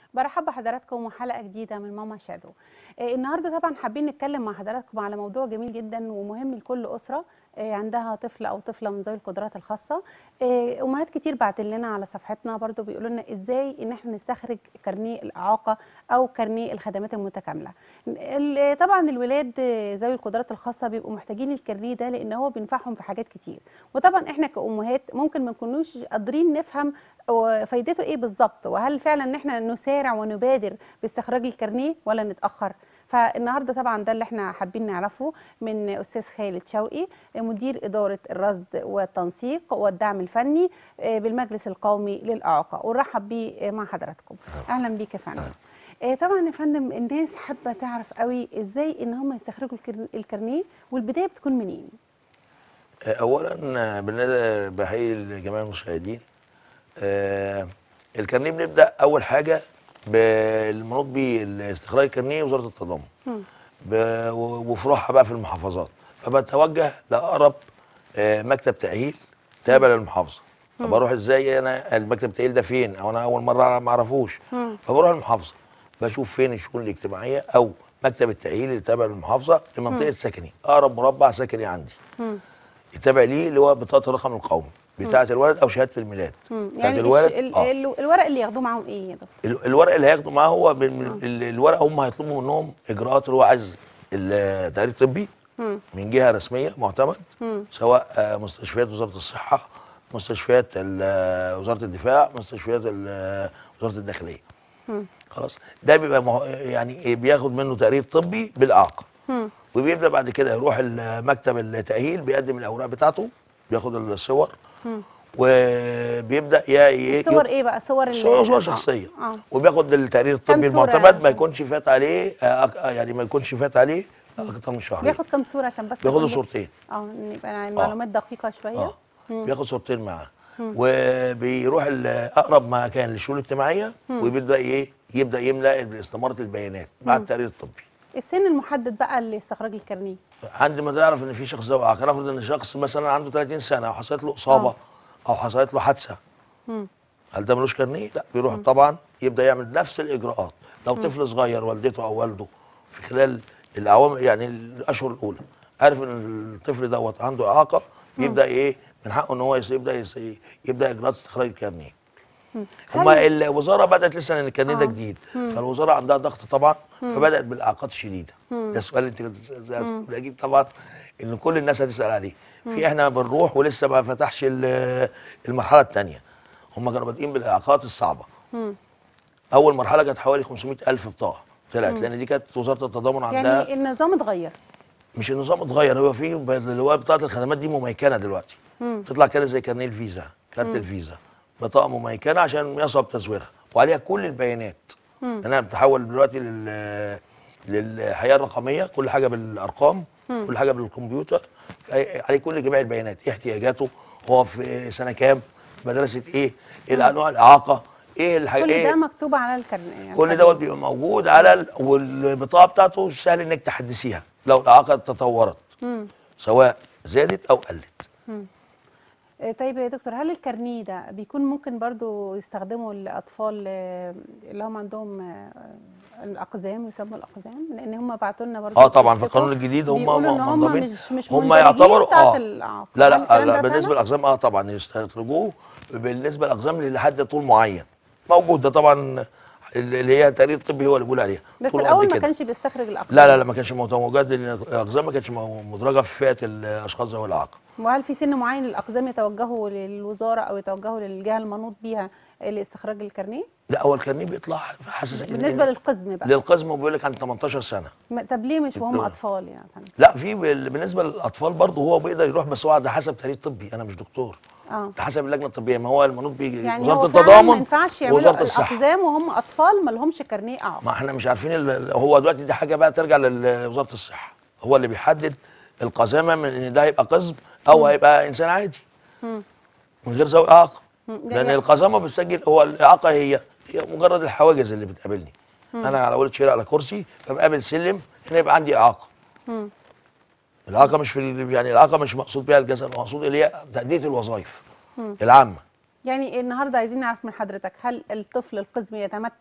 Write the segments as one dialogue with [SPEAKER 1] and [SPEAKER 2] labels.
[SPEAKER 1] برحب بحضراتكم وحلقه جديده من ماما شادو آه، النهارده طبعا حابين نتكلم مع حضراتكم على موضوع جميل جدا ومهم لكل اسره آه، عندها طفل او طفله من ذوي القدرات الخاصه آه، امهات كتير بعت لنا على صفحتنا برضو بيقولوا لنا ازاي ان احنا نستخرج كارنيه الاعاقه او كارنيه الخدمات المتكامله ال- طبعا الولاد آه، ذوي القدرات الخاصه بيبقوا محتاجين الكارنيه ده لان هو بينفعهم في حاجات كتير وطبعا احنا كامهات ممكن ما نكونوش قادرين نفهم هو فايدته ايه بالظبط وهل فعلا ان احنا نسارع ونبادر باستخراج الكارنيه ولا نتاخر فالنهارده طبعا ده اللي احنا حابين نعرفه من استاذ خالد شوقي مدير اداره الرصد والتنسيق والدعم الفني آه، بالمجلس القومي للاعاقه ونرحب بيه مع حضراتكم اهلا بيك يا فندم آه، طبعا يا فندم الناس حابه تعرف قوي ازاي ان هم يستخرجوا الكر- الكارنيه والبدايه بتكون منين
[SPEAKER 2] اولا بالنسبه بحيي جميع المشاهدين آه، الكارنيه بنبدا اول حاجه بالمنوط باستخراج الكارنيه وزاره التضامن
[SPEAKER 1] مم.
[SPEAKER 2] ب- وفروعها بقى في المحافظات فبتوجه لاقرب آه، مكتب تاهيل تابع للمحافظه طب اروح ازاي انا المكتب التاهيل ده فين او انا اول مره ما اعرفوش
[SPEAKER 1] مم.
[SPEAKER 2] فبروح المحافظه بشوف فين الشؤون الاجتماعيه او مكتب التاهيل اللي تابع للمحافظه في منطقه سكني اقرب مربع سكني عندي
[SPEAKER 1] مم.
[SPEAKER 2] يتابع ليه اللي هو بطاقه الرقم القومي بتاعه الولد او شهاده الميلاد
[SPEAKER 1] مم.
[SPEAKER 2] بتاعه
[SPEAKER 1] يعني
[SPEAKER 2] الولد
[SPEAKER 1] الش- ال-
[SPEAKER 2] آه.
[SPEAKER 1] ال- الورق اللي ياخدوه معاهم ايه يا دكتور
[SPEAKER 2] ال- الورق اللي هياخده معاه هو من ال- الورق هم هيطلبوا منهم اجراءات اللي هو عايز التقرير الطبي
[SPEAKER 1] مم.
[SPEAKER 2] من جهه رسميه معتمد
[SPEAKER 1] مم.
[SPEAKER 2] سواء آه، مستشفيات وزاره الصحه مستشفيات ال- آه، وزاره الدفاع مستشفيات ال- آه، وزاره الداخليه
[SPEAKER 1] مم.
[SPEAKER 2] خلاص ده بيبقى مه- يعني إيه، بياخد منه تقرير طبي بالاعاقه
[SPEAKER 1] مم.
[SPEAKER 2] وبيبدا بعد كده يروح مكتب التاهيل بيقدم الاوراق بتاعته بياخد الصور
[SPEAKER 1] مم.
[SPEAKER 2] وبيبدا ي- ي-
[SPEAKER 1] الصور ايه بقى صور ال-
[SPEAKER 2] صور صور
[SPEAKER 1] آه.
[SPEAKER 2] شخصيه
[SPEAKER 1] اه
[SPEAKER 2] وبياخد التقرير الطبي
[SPEAKER 1] كام صورة
[SPEAKER 2] المعتمد
[SPEAKER 1] يعني؟
[SPEAKER 2] ما يكونش فات عليه آه، أك- آه، يعني ما يكونش فات عليه اكتر من شهرين
[SPEAKER 1] بياخد كام صوره عشان بس
[SPEAKER 2] بياخد له
[SPEAKER 1] نقول-
[SPEAKER 2] صورتين
[SPEAKER 1] اه إن يبقى المعلومات دقيقه شويه
[SPEAKER 2] اه
[SPEAKER 1] مم.
[SPEAKER 2] بياخد صورتين معاه وبيروح ال- اقرب مكان للشؤون الاجتماعيه وبيبدا ايه يبدا يملا استماره البيانات مع التقرير الطبي
[SPEAKER 1] السن المحدد بقى لاستخراج الكارنيه
[SPEAKER 2] عند ما تعرف ان في شخص ذوي اعاقه نفرض ان شخص مثلا عنده 30 سنه او حصلت له اصابه
[SPEAKER 1] آه.
[SPEAKER 2] او حصلت له حادثه
[SPEAKER 1] مم.
[SPEAKER 2] هل ده ملوش كارنيه؟ لا بيروح طبعا يبدا يعمل نفس الاجراءات لو طفل صغير والدته او والده في خلال الاعوام يعني الاشهر الاولى عارف ان الطفل دوت عنده اعاقه بيبدا ايه من حقه ان هو يس- يبدا يس- يبدا اجراءات استخراج الكارنيه هما الوزاره بدات لسه لان الكارنيه ده
[SPEAKER 1] آه.
[SPEAKER 2] جديد فالوزاره عندها ضغط طبعا فبدات بالاعاقات الشديده ده السؤال اللي انت كنت اكيد طبعا ان كل الناس هتسال عليه في احنا بنروح ولسه ما فتحش ال- المرحله الثانيه هم كانوا بادئين بالاعاقات الصعبه
[SPEAKER 1] مم.
[SPEAKER 2] اول مرحله كانت حوالي 500 الف بطاقه طلعت لان دي كانت وزاره التضامن عندها
[SPEAKER 1] يعني النظام اتغير
[SPEAKER 2] مش النظام اتغير هو في ب- اللي هو بطاقه الخدمات دي مميكنه دلوقتي
[SPEAKER 1] مم.
[SPEAKER 2] تطلع كده زي كارنيه الفيزا كارت الفيزا بطاقه مميكنه عشان يصعب تزويرها وعليها كل البيانات
[SPEAKER 1] مم.
[SPEAKER 2] انا بتحول دلوقتي لل للحياه الرقميه كل حاجه بالارقام كل حاجه بالكمبيوتر أي- عليه كل جميع البيانات ايه احتياجاته هو في سنه كام مدرسه ايه ايه انواع الاعاقه ايه الحاجه
[SPEAKER 1] كل
[SPEAKER 2] ايه
[SPEAKER 1] ده مكتوب على الكارنيه يعني
[SPEAKER 2] كل دوت بيبقى موجود على ال... والبطاقه بتاعته سهل انك تحدثيها لو الاعاقه تطورت
[SPEAKER 1] مم.
[SPEAKER 2] سواء زادت او قلت
[SPEAKER 1] آه، طيب يا دكتور هل الكارنيه ده بيكون ممكن برضو يستخدموا الاطفال آه، اللي هم عندهم آه، الاقزام يسموا الاقزام لان هم بعتوا لنا برضو
[SPEAKER 2] اه طبعا في
[SPEAKER 1] بيشتكوا،
[SPEAKER 2] القانون الجديد هم
[SPEAKER 1] بيقولوا ان هم
[SPEAKER 2] منضمين
[SPEAKER 1] مش مش
[SPEAKER 2] هم
[SPEAKER 1] مندرجين
[SPEAKER 2] يعتبروا
[SPEAKER 1] بتاعت
[SPEAKER 2] اه
[SPEAKER 1] الإعاقة.
[SPEAKER 2] لا
[SPEAKER 1] هل
[SPEAKER 2] لا,
[SPEAKER 1] الكلام
[SPEAKER 2] لا
[SPEAKER 1] ده
[SPEAKER 2] بالنسبه
[SPEAKER 1] فعلا؟
[SPEAKER 2] للاقزام اه طبعا يستخرجوه بالنسبه للاقزام اللي لحد طول معين موجود ده طبعا اللي هي تقرير طبي هو اللي بيقول عليها
[SPEAKER 1] بس
[SPEAKER 2] طول قد
[SPEAKER 1] الاول ما
[SPEAKER 2] كده.
[SPEAKER 1] كانش بيستخرج الاقزام
[SPEAKER 2] لا لا لا ما كانش موجود لان الاقزام ما كانتش مدرجه في فئه الاشخاص ذوي الاعاقه
[SPEAKER 1] وهل في سن معين الاقزام يتوجهوا للوزاره او يتوجهوا للجهه المنوط بيها لاستخراج الكارنيه
[SPEAKER 2] لا هو الكارنيه بيطلع حاسس
[SPEAKER 1] بالنسبه للقزم بقى
[SPEAKER 2] للقزم بيقول لك عند 18 سنه
[SPEAKER 1] ما- طب ليه مش وهم
[SPEAKER 2] الدولة.
[SPEAKER 1] اطفال يعني فندم؟
[SPEAKER 2] لا في بال- بالنسبه للاطفال برضه هو بيقدر يروح بس هو ده حسب تقرير طبي انا مش دكتور
[SPEAKER 1] اه
[SPEAKER 2] ده حسب اللجنه الطبيه ما هو المنوط بيجي
[SPEAKER 1] يعني
[SPEAKER 2] وزاره
[SPEAKER 1] هو فعلا
[SPEAKER 2] التضامن
[SPEAKER 1] ما ينفعش يعملوا
[SPEAKER 2] ووزاره الصحه
[SPEAKER 1] الاقزام وهم اطفال ما لهمش كارنيه اعاقه
[SPEAKER 2] ما احنا مش عارفين ال- هو دلوقتي دي حاجه بقى ترجع لوزاره الصحه هو اللي بيحدد القزامه من ان ده هيبقى قزم او هيبقى انسان عادي
[SPEAKER 1] مم.
[SPEAKER 2] من غير ذوي اعاقه
[SPEAKER 1] مم.
[SPEAKER 2] لان
[SPEAKER 1] يعني-
[SPEAKER 2] القزامه بتسجل هو الاعاقه هي هي مجرد الحواجز اللي بتقابلني انا على ولد شير على كرسي فبقابل سلم هنا يبقى عندي اعاقه
[SPEAKER 1] مم.
[SPEAKER 2] الاعاقه مش في ال- يعني الاعاقه مش مقصود بيها الجسد مقصود اللي هي تاديه الوظائف العامه
[SPEAKER 1] يعني النهارده عايزين نعرف من حضرتك هل الطفل القزمي يتمتع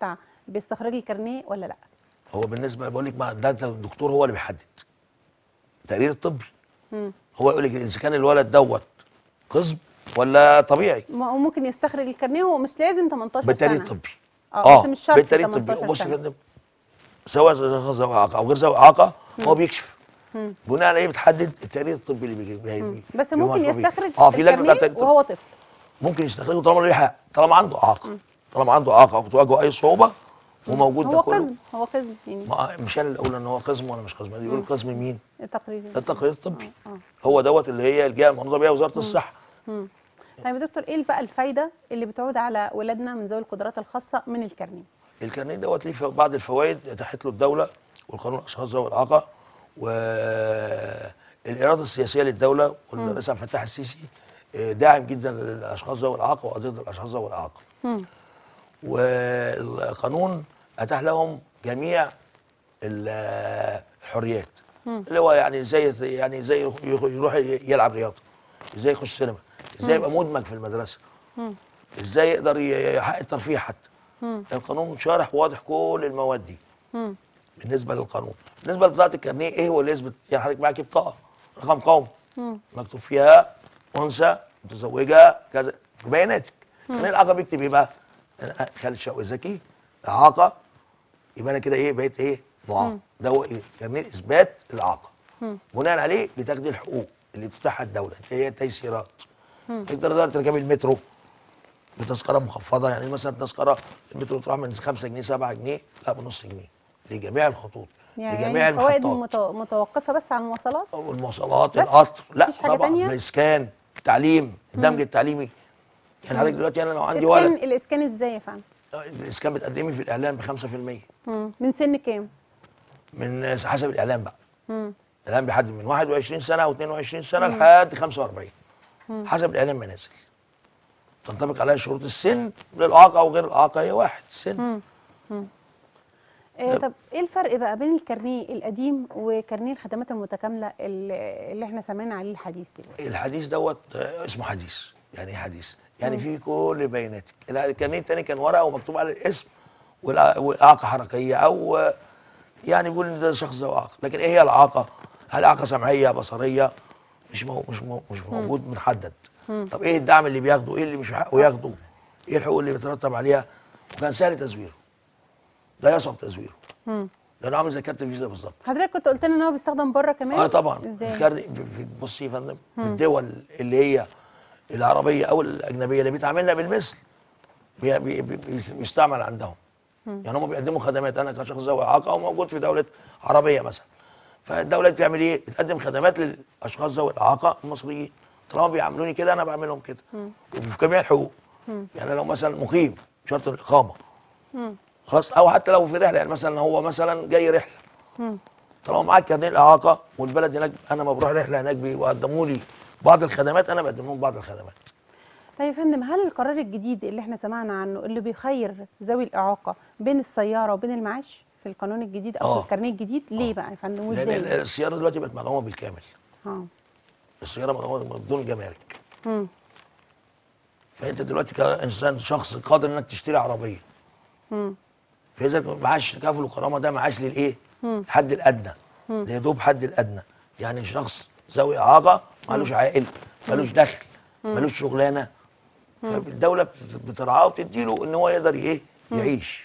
[SPEAKER 1] باستخراج الكارنيه ولا لا
[SPEAKER 2] هو بالنسبه بقول لك ما ده ده الدكتور هو اللي بيحدد التقرير الطبي
[SPEAKER 1] مم.
[SPEAKER 2] هو يقول لك اذا كان الولد دوت قزم ولا طبيعي
[SPEAKER 1] ما هو ممكن يستخرج الكارنيه هو مش لازم 18
[SPEAKER 2] بالتقرير
[SPEAKER 1] سنه
[SPEAKER 2] الطبي
[SPEAKER 1] اه بس مش شرط
[SPEAKER 2] بالتقرير الطبي
[SPEAKER 1] 18
[SPEAKER 2] بص يا
[SPEAKER 1] سنة.
[SPEAKER 2] فندم سواء ذوي اعاقه او غير ذوي اعاقه هو بيكشف
[SPEAKER 1] مم.
[SPEAKER 2] بناء على ايه بتحدد التقرير الطبي اللي بيجي بي
[SPEAKER 1] مم.
[SPEAKER 2] بي
[SPEAKER 1] بس
[SPEAKER 2] بيبقى
[SPEAKER 1] ممكن
[SPEAKER 2] مشروع بيه.
[SPEAKER 1] يستخرج
[SPEAKER 2] اه في لجنه بتاعت
[SPEAKER 1] الكارنيه
[SPEAKER 2] التقرير الطبي.
[SPEAKER 1] وهو طفل
[SPEAKER 2] ممكن يستخرجه طالما له حق طالما عنده اعاقه طالما عنده اعاقه او بتواجهه اي صعوبه وموجود ده
[SPEAKER 1] هو
[SPEAKER 2] كله
[SPEAKER 1] قزم هو قزم يعني
[SPEAKER 2] ما مش انا اللي اقول ان هو قزم ولا مش قزم اللي يقول قزم مين
[SPEAKER 1] التقرير
[SPEAKER 2] التقرير الطبي
[SPEAKER 1] اه
[SPEAKER 2] هو دوت اللي هي الجهه المنوطه بيها وزاره الصحه
[SPEAKER 1] مم. طيب يا دكتور ايه بقى الفايده اللي بتعود على ولادنا من ذوي القدرات الخاصه من الكارنيه
[SPEAKER 2] الكارنيه دوت ليه بعض الفوائد اتاحت له الدوله والقانون الاشخاص ذوي الاعاقه والاراده السياسيه للدوله والرئيس عبد الفتاح السيسي آه، داعم جدا للاشخاص ذوي الاعاقه وقضيه الاشخاص ذوي الاعاقه
[SPEAKER 1] مم.
[SPEAKER 2] والقانون اتاح لهم جميع ال- الحريات اللي هو يعني زي يعني زي يخ- يروح يلعب رياضه ازاي يخش سينما ازاي يبقى مدمج في المدرسه
[SPEAKER 1] مم.
[SPEAKER 2] ازاي يقدر ي- يحقق الترفيه حتى
[SPEAKER 1] مم.
[SPEAKER 2] القانون شارح واضح كل المواد دي
[SPEAKER 1] مم.
[SPEAKER 2] بالنسبه للقانون بالنسبه لبطاقه الكارنيه ايه هو اللي يثبت يعني حضرتك معاكي بطاقه رقم قومي
[SPEAKER 1] مم.
[SPEAKER 2] مكتوب فيها انثى متزوجه كذا بياناتك كان الاعاقه بيكتب ايه بقى؟ أنا خالد شوقي زكي اعاقه يبقى انا كده ايه بقيت ايه؟ معاق ده هو ايه؟ كارنيه اثبات الاعاقه
[SPEAKER 1] مم.
[SPEAKER 2] بناء عليه بتاخدي الحقوق اللي بتفتحها الدوله اللي هي التيسيرات تقدر تركبي المترو بتذكره مخفضه يعني مثلا التذكره المترو تروح من 5 جنيه 7 جنيه لا بنص جنيه لجميع الخطوط
[SPEAKER 1] يعني
[SPEAKER 2] لجميع
[SPEAKER 1] الفوائد
[SPEAKER 2] المحطات
[SPEAKER 1] متو- متوقفه بس على المواصلات
[SPEAKER 2] والمواصلات
[SPEAKER 1] بس؟
[SPEAKER 2] القطر لا
[SPEAKER 1] مفيش حاجة
[SPEAKER 2] طبعا
[SPEAKER 1] تانية؟
[SPEAKER 2] الاسكان التعليم الدمج التعليمي يعني حضرتك دلوقتي انا لو عندي
[SPEAKER 1] اسكان
[SPEAKER 2] ولد
[SPEAKER 1] الاسكان ازاي يا فندم
[SPEAKER 2] الاسكان بتقدمي في الاعلام ب 5%
[SPEAKER 1] مم. من سن كام
[SPEAKER 2] من حسب الاعلام بقى
[SPEAKER 1] مم.
[SPEAKER 2] الاعلام بيحدد من 21 سنه او 22 سنه لحد 45 حسب الاعلام ما نازل تنطبق عليها شروط السن للاعاقه او غير الاعاقه هي واحد السن
[SPEAKER 1] آه طب ايه الفرق بقى بين الكارنيه القديم وكارنيه الخدمات المتكامله اللي اللي احنا سمعنا عليه الحديث دلوقتي
[SPEAKER 2] الحديث دوت آه، اسمه حديث يعني ايه حديث يعني فيه كل بياناتك الكارنيه التاني كان ورقه ومكتوب على الاسم والإع- والاعاقه حركيه او آه، يعني بيقول ان ده شخص ذو اعاقه لكن ايه هي الاعاقه هل اعاقه سمعيه بصريه مش مو مش مو مش موجود محدد طب ايه الدعم اللي بياخده ايه اللي مش حقه ياخده ايه الحقوق اللي بيترتب عليها وكان سهل تزويره لا يصعب تزويره
[SPEAKER 1] مم.
[SPEAKER 2] لانه عامل زي كارت الفيزا بالظبط
[SPEAKER 1] حضرتك كنت قلت لنا ان هو بيستخدم بره كمان
[SPEAKER 2] اه طبعا
[SPEAKER 1] ازاي
[SPEAKER 2] الكارت في- بصي يا فندم الدول اللي هي العربيه او الاجنبيه اللي بيتعاملنا بالمثل بي بي بي بيس- بيستعمل عندهم يعني هم بيقدموا خدمات انا كشخص ذوي اعاقه وموجود في دوله عربيه مثلا فالدوله بتعمل ايه؟ بتقدم خدمات للاشخاص ذوي الاعاقه المصريين طالما بيعاملوني كده انا بعملهم كده وفي جميع الحقوق يعني لو مثلا مقيم شرط الاقامه خلاص او حتى لو في رحله يعني مثلا هو مثلا جاي رحله طالما معاك كارنيه الاعاقه والبلد هناك انا ما بروح رحله هناك بيقدموا لي بعض الخدمات انا بقدم لهم بعض الخدمات
[SPEAKER 1] طيب يا فندم هل القرار الجديد اللي احنا سمعنا عنه اللي بيخير ذوي الاعاقه بين السياره وبين المعاش في القانون الجديد او
[SPEAKER 2] آه.
[SPEAKER 1] في الكارنيه الجديد ليه بقى يا فندم
[SPEAKER 2] لان
[SPEAKER 1] وازاي؟
[SPEAKER 2] السياره دلوقتي بقت مدعومه بالكامل
[SPEAKER 1] اه
[SPEAKER 2] السياره مدعومه بدون جمارك
[SPEAKER 1] مم.
[SPEAKER 2] فانت دلوقتي كانسان شخص قادر انك تشتري عربيه
[SPEAKER 1] مم.
[SPEAKER 2] فاذا معاش تكافل وكرامه ده معاش للايه؟ الحد الادنى ده يا دوب حد الادنى يعني شخص ذوي اعاقه مالوش عائل مالوش دخل مالوش شغلانه فالدوله بت- بترعاه وتديله ان هو يقدر ايه؟ يعيش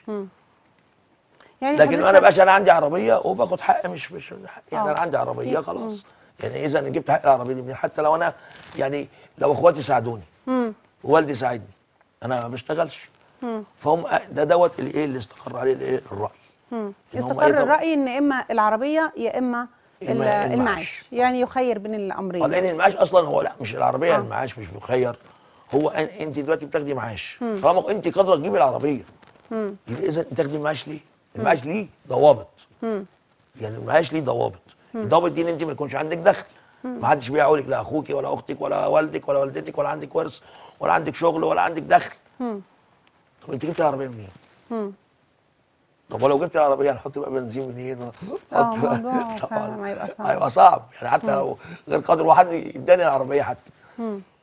[SPEAKER 1] يعني
[SPEAKER 2] لكن انا
[SPEAKER 1] حضرتك-
[SPEAKER 2] بقاش انا عندي عربيه وباخد حق مش مش حق يعني
[SPEAKER 1] آه.
[SPEAKER 2] انا عندي عربيه خلاص يعني اذا جبت حق العربيه دي منين حتى لو انا يعني لو اخواتي ساعدوني
[SPEAKER 1] مم.
[SPEAKER 2] ووالدي ساعدني انا ما بشتغلش فهم ده دوت الايه اللي استقر عليه الايه الراي
[SPEAKER 1] مم.
[SPEAKER 2] إن هم
[SPEAKER 1] استقر
[SPEAKER 2] إيه طب-
[SPEAKER 1] الراي ان اما العربيه يا اما ال-
[SPEAKER 2] إما المعاش.
[SPEAKER 1] المعاش يعني يخير بين
[SPEAKER 2] اه
[SPEAKER 1] الامرين
[SPEAKER 2] لان المعاش اصلا هو لا مش العربيه
[SPEAKER 1] آه.
[SPEAKER 2] المعاش مش مخير هو أن انت دلوقتي بتاخدي معاش طالما انت قادره تجيبي العربيه
[SPEAKER 1] مم.
[SPEAKER 2] يبقى اذا تاخدي المعاش ليه؟ المعاش ليه ضوابط
[SPEAKER 1] مم.
[SPEAKER 2] يعني المعاش ليه ضوابط الضوابط دي ان انت ما يكونش عندك دخل ما حدش بيعولك لا اخوك ولا اختك ولا والدك ولا والدتك ولا عندك ورث ولا عندك شغل ولا عندك دخل
[SPEAKER 1] مم.
[SPEAKER 2] طب انت جبت العربيه منين؟
[SPEAKER 1] مم.
[SPEAKER 2] طب ولو جبت العربيه هنحط بقى بنزين منين؟
[SPEAKER 1] اه
[SPEAKER 2] نحط بقى-
[SPEAKER 1] موضوع
[SPEAKER 2] طبعاً
[SPEAKER 1] فعلا هيبقى صعب
[SPEAKER 2] هيبقى صعب يعني حتى لو غير قادر واحد يداني العربيه حتى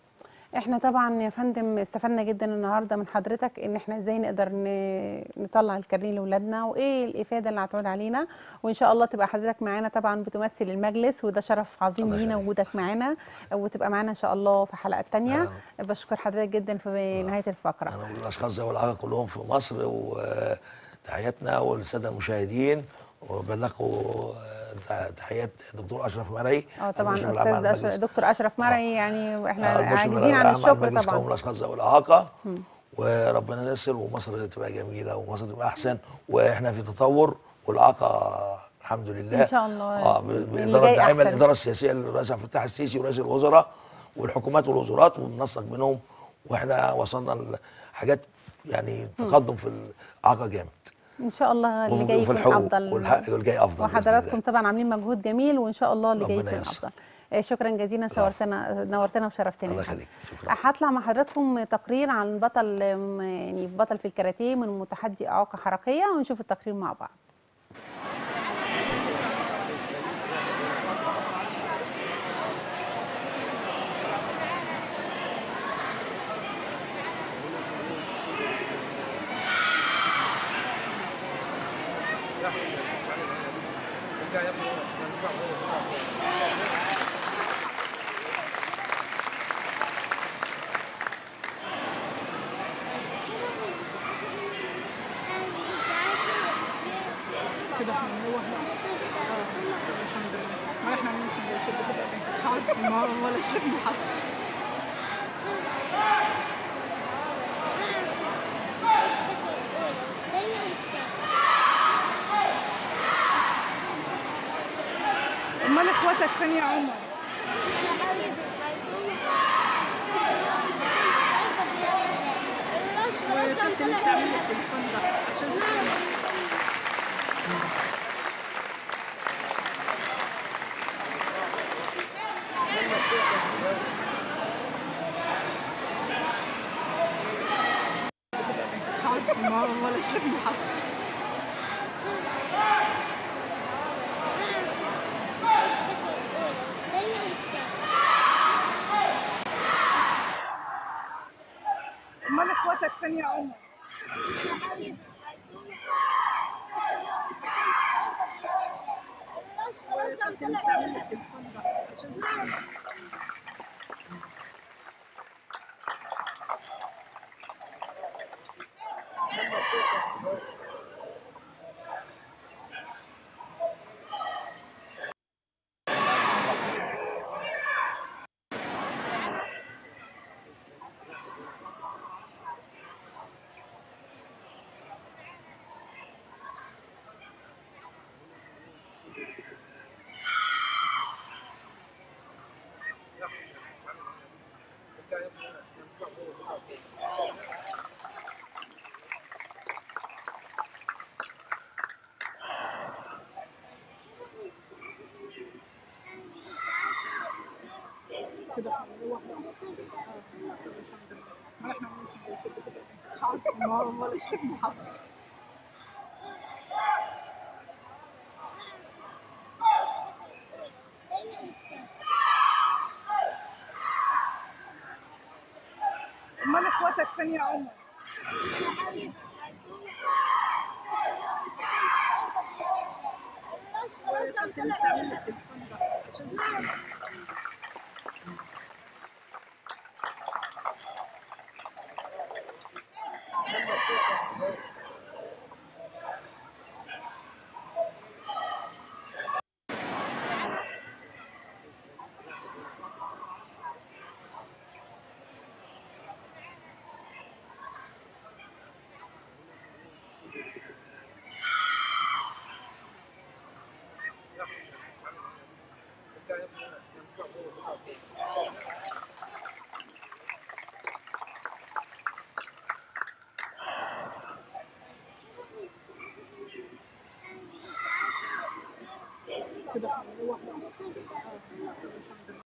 [SPEAKER 1] احنا طبعا يا فندم استفدنا جدا النهارده من حضرتك ان احنا ازاي نقدر ن- نطلع الكارنيه لاولادنا وايه الافاده اللي هتعود علينا وان شاء الله تبقى حضرتك معانا طبعا بتمثل المجلس وده شرف عظيم
[SPEAKER 2] الله
[SPEAKER 1] لينا
[SPEAKER 2] يخليك.
[SPEAKER 1] وجودك معانا وتبقى معانا ان شاء الله في حلقات تانية بشكر حضرتك جدا في نهايه الفقره
[SPEAKER 2] انا بقول الاشخاص ذوي الاعاقه كلهم في مصر وتحياتنا والساده المشاهدين وبلغوا آه، تحيات دكتور اشرف مرعي
[SPEAKER 1] اه طبعا
[SPEAKER 2] المشرف العام على
[SPEAKER 1] استاذ أش-
[SPEAKER 2] المجلس.
[SPEAKER 1] دكتور اشرف مرعي يعني احنا
[SPEAKER 2] آه، المشرف
[SPEAKER 1] عاجزين
[SPEAKER 2] العام
[SPEAKER 1] عن
[SPEAKER 2] على
[SPEAKER 1] الشكر
[SPEAKER 2] المجلس قوم
[SPEAKER 1] طبعا
[SPEAKER 2] الاشخاص ذوي الاعاقه وربنا ييسر ومصر تبقى جميله ومصر تبقى احسن واحنا في تطور والاعاقه الحمد لله
[SPEAKER 1] إن شاء الله
[SPEAKER 2] اه ب-
[SPEAKER 1] اللي
[SPEAKER 2] بالاداره
[SPEAKER 1] جاي
[SPEAKER 2] الداعمه
[SPEAKER 1] أحسن.
[SPEAKER 2] الاداره السياسيه للرئيس عبد الفتاح السيسي ورئيس الوزراء والحكومات والوزارات وبننسق بينهم واحنا وصلنا لحاجات يعني تقدم في الاعاقه جامد
[SPEAKER 1] ان شاء الله اللي جاي
[SPEAKER 2] وفي
[SPEAKER 1] يكون
[SPEAKER 2] الحقوق
[SPEAKER 1] افضل
[SPEAKER 2] والحق والجاي افضل بإذن
[SPEAKER 1] وحضراتكم
[SPEAKER 2] الله.
[SPEAKER 1] طبعا عاملين مجهود جميل وان شاء الله اللي جاي
[SPEAKER 2] ربنا
[SPEAKER 1] يكون
[SPEAKER 2] ييسر.
[SPEAKER 1] افضل آه، شكرا جزيلا شرفتنا نورتنا وشرفتنا
[SPEAKER 2] الله
[SPEAKER 1] يا فندم.
[SPEAKER 2] يخليك شكرا
[SPEAKER 1] هطلع مع حضراتكم تقرير عن بطل آم، يعني بطل في الكاراتيه من متحدي اعاقه حركيه ونشوف التقرير مع بعض
[SPEAKER 3] كده احنا نروح اه الحمد لله ما احنا عاملين سندوتشات كده مش عارفه ما ولا شربنا حتى امال اخواتك فين يا عمر؟ وكنت لسه عامل لك التليفون ده عشان تكلمك. مش عارفه ما ولا شربنا حتى امال اخواتك فين يا عمر؟ وكنت لسه عامل لك التليفون ده عشان تكلمك. كده احنا نروح اه الحمد لله ما احنا عاملين سندوتشات كده مش عارفه ما ولا شربنا حتى امال اخواتك فين يا عمر؟ وكنت لسه عامل لك التليفون ده عشان تكلمك. كده احنا نروح اه الحمد لله